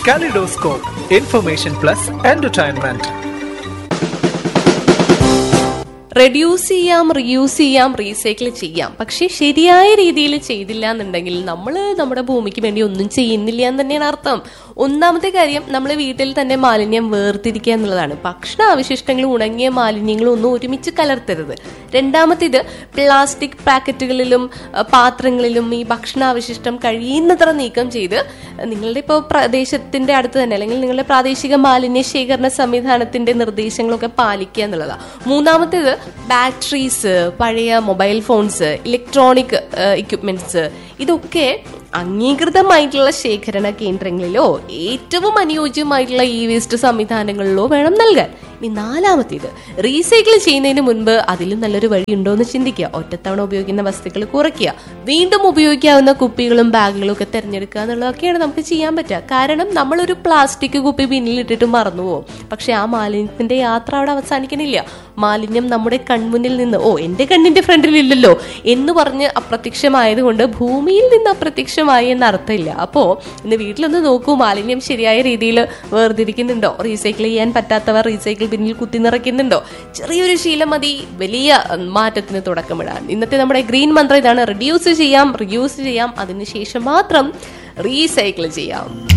Kaleidoscope, information plus entertainment. Reduce ചെയ്യാം reuse ചെയ്യാം recycle ചെയ്യാം പക്ഷെ ശരിയായ രീതിയിൽ ചെയ്തില്ല എന്നുണ്ടെങ്കിൽ നമ്മൾ നമ്മുടെ ഭൂമിക്ക് വേണ്ടി ഒന്നും ചെയ്യുന്നില്ല എന്ന് തന്നെയാണ് അർത്ഥം ഒന്നാമത്തെ കാര്യം നമ്മൾ വീട്ടിൽ തന്നെ മാലിന്യം വേർതിരിക്കുക എന്നുള്ളതാണ് ഭക്ഷണ അവശിഷ്ടങ്ങളും ഉണങ്ങിയ മാലിന്യങ്ങളും ഒന്നും ഒരുമിച്ച് കലർത്തരുത് രണ്ടാമത്തേത് പ്ലാസ്റ്റിക് പാക്കറ്റുകളിലും അഹ് പാത്രങ്ങളിലും ഈ ഭക്ഷണാവശിഷ്ടം കഴിയുന്നത്ര നീക്കം ചെയ്ത് നിങ്ങളുടെ ഇപ്പോൾ പ്രദേശത്തിന്റെ അടുത്ത് തന്നെ അല്ലെങ്കിൽ നിങ്ങളുടെ പ്രാദേശിക മാലിന്യ ശേഖരണ സംവിധാനത്തിന്റെ നിർദ്ദേശങ്ങളൊക്കെ പാലിക്കുക എന്നുള്ളതാണ് മൂന്നാമത്തേത് ബാറ്ററീസ് പഴയ മൊബൈൽ ഫോൺസ് ഇലക്ട്രോണിക് എക്യുപ്മെന്റ്സ് ഇതൊക്കെ അംഗീകൃതമായിട്ടുള്ള ശേഖരണ കേന്ദ്രങ്ങളിലോ ഏറ്റവും അനുയോജ്യമായിട്ടുള്ള ഇ വേസ്റ്റ് സംവിധാനങ്ങളിലോ വേണം നൽകാൻ ഇനി നാലാമത്തേത് റീസൈക്കിൾ ചെയ്യുന്നതിന് മുൻപ് അതിലും നല്ലൊരു വഴി ഉണ്ടോ എന്ന് ചിന്തിക്കുക ഒറ്റത്തവണ ഉപയോഗിക്കുന്ന വസ്തുക്കൾ കുറയ്ക്കുക വീണ്ടും ഉപയോഗിക്കാവുന്ന കുപ്പികളും ബാഗുകളും ഒക്കെ തിരഞ്ഞെടുക്കുക എന്നുള്ളതൊക്കെയാണ് നമുക്ക് ചെയ്യാൻ പറ്റുക കാരണം നമ്മളൊരു പ്ലാസ്റ്റിക് കുപ്പി പിന്നിലിട്ടിട്ട് മറന്നു പോകും പക്ഷെ ആ മാലിന്യത്തിന്റെ യാത്ര അവിടെ അവസാനിക്കണില്ല മാലിന്യം നമ്മുടെ കൺമുന്നിൽ നിന്ന് ഓ എന്റെ കണ്ണിന്റെ ഫ്രണ്ടിൽ ഇല്ലല്ലോ എന്ന് പറഞ്ഞ് അപ്രത്യക്ഷമായതുകൊണ്ട് ഭൂമിയിൽ നിന്ന് അപ്രത്യക്ഷമായി എന്ന അർത്ഥമില്ല അപ്പോ ഇന്ന് വീട്ടിലൊന്ന് നോക്കൂ മാലിന്യം ശരിയായ രീതിയിൽ വേർതിരിക്കുന്നുണ്ടോ റീസൈക്കിൾ ചെയ്യാൻ പറ്റാത്തവർ റീസൈക്കിൾ ബിന്നിൽ കുത്തി നിറയ്ക്കുന്നുണ്ടോ ചെറിയൊരു ശീലം മതി വലിയ ഉം, മാറ്റത്തിന് തുടക്കമിടാൻ ഇന്നത്തെ നമ്മുടെ ഗ്രീൻ മന്ത്രം ഇതാണ് റിഡ്യൂസ് ചെയ്യാം റിയൂസ് ചെയ്യാം അതിനുശേഷം മാത്രം റീസൈക്കിൾ ചെയ്യാം